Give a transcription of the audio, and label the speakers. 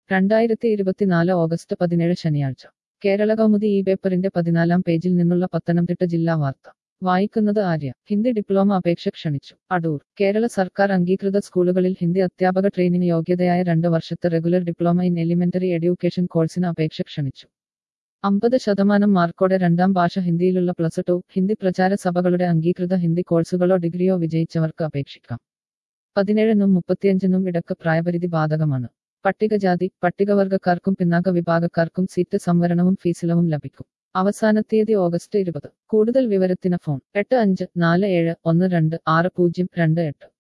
Speaker 1: രണ്ടായിരത്തി ഇരുപത്തിനാല് ഓഗസ്റ്റ് പതിനേഴ് ശനിയാഴ്ച കേരള കൗമുദി ഈ പേപ്പറിന്റെ പതിനാലാം പേജിൽ നിന്നുള്ള പത്തനംതിട്ട ജില്ലാ വാർത്ത വായിക്കുന്നത് ആര്യ ഹിന്ദി ഡിപ്ലോമ അപേക്ഷ ക്ഷണിച്ചു അടൂർ കേരള സർക്കാർ അംഗീകൃത സ്കൂളുകളിൽ ഹിന്ദി അധ്യാപക ട്രെയിനിങ് യോഗ്യതയായ രണ്ട് വർഷത്തെ regular diploma in elementary education കോഴ്സിന് അപേക്ഷ ക്ഷണിച്ചു അമ്പത് ശതമാനം മാർക്കോടെ രണ്ടാം ഭാഷ ഹിന്ദിയിലുള്ള പ്ലസ് ടു ഹിന്ദി പ്രചാര സഭകളുടെ അംഗീകൃത ഹിന്ദി കോഴ്സുകളോ ഡിഗ്രിയോ വിജയിച്ചവർക്ക് അപേക്ഷിക്കാം പതിനേഴിനും മുപ്പത്തിയഞ്ചിനും ഇടക്ക് പ്രായപരിധി ബാധകമാണ് പട്ടികജാതി പട്ടികവർഗക്കാർക്കും പിന്നാക്ക വിഭാഗക്കാർക്കും സീറ്റ് സംവരണവും ഫീസിലവും ലഭിക്കും അവസാന തീയതി ഓഗസ്റ്റ് ഇരുപത് കൂടുതൽ വിവരത്തിന് ഫോൺ എട്ട് അഞ്ച് നാല് ഏഴ് ഒന്ന് രണ്ട് ആറ് പൂജ്യം രണ്ട് എട്ട്